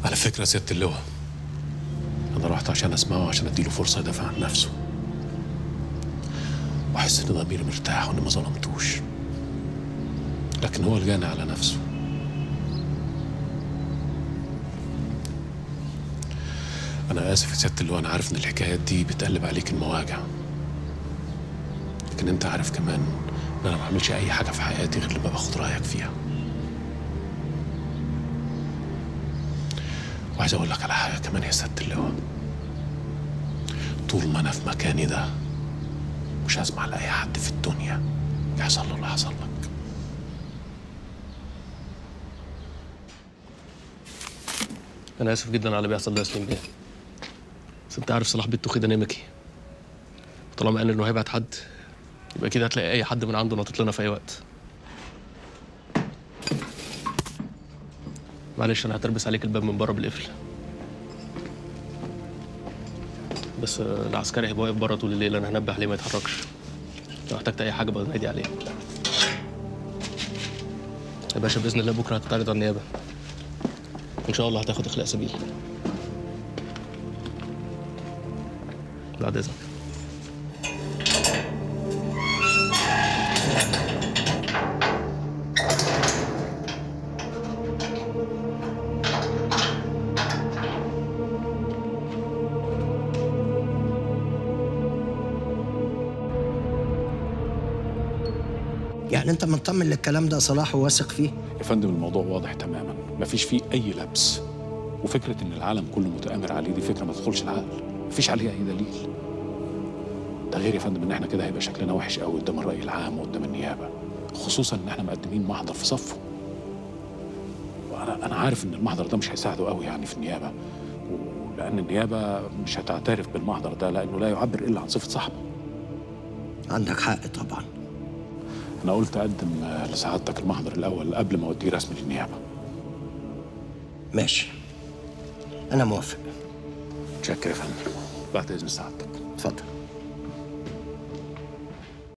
على فكرة سيادة اللواء أنا رحت عشان أسمعه عشان أديله فرصة يدافع عن نفسه وأحس إن ضميري مرتاح وإني ما ظلمتوش لكن هو اللي جاني على نفسه أنا آسف يا سيادة اللواء أنا عارف إن الحكايات دي بتقلب عليك المواجع لكن أنت عارف كمان إن أنا ما بعملش أي حاجة في حياتي غير لما باخد رأيك فيها وعايز اقول لك على حاجه كمان يا سياده اللواء طول ما انا في مكاني ده مش هسمع لاي حد في الدنيا يحصل له اللي حصل لك انا اسف جدا على اللي بيحصل ده يا سليم بيه بس انت عارف صلاح بيتو كده نمكي طالما قال انه هيبعت حد يبقى كده هتلاقي اي حد من عنده ناطط لنا في اي وقت معلش انا هتربس عليك الباب من بره بالقفل بس آه، العسكري هيبقى واقف بره طول الليل انا هنبه عليه ما يتحركش لو احتجت اي حاجه بقى نادي عليه يا باشا باذن الله بكره هتتعرض على النيابه ان شاء الله هتاخد اخلاء سبيل بعد اذنك يعني انت مطمن للكلام ده صلاح وواثق فيه يا فندم الموضوع واضح تماما مفيش فيه اي لبس وفكره ان العالم كله متآمر عليه دي فكره ما تدخلش العقل مفيش عليها اي دليل ده غير يا فندم ان احنا كده هيبقى شكلنا وحش قوي قدام الراي العام وقدام النيابه خصوصا ان احنا مقدمين محضر في صفه وانا انا عارف ان المحضر ده مش هيساعده قوي يعني في النيابه لان النيابه مش هتعترف بالمحضر ده لانه لا يعبر الا عن صفه صاحبه عندك حق طبعا انا قلت اقدم آه، لسعادتك المحضر الاول قبل ما اوديه رسمي للنيابه ماشي انا موافق متشكر يا فندم بعد اذن سعادتك اتفضل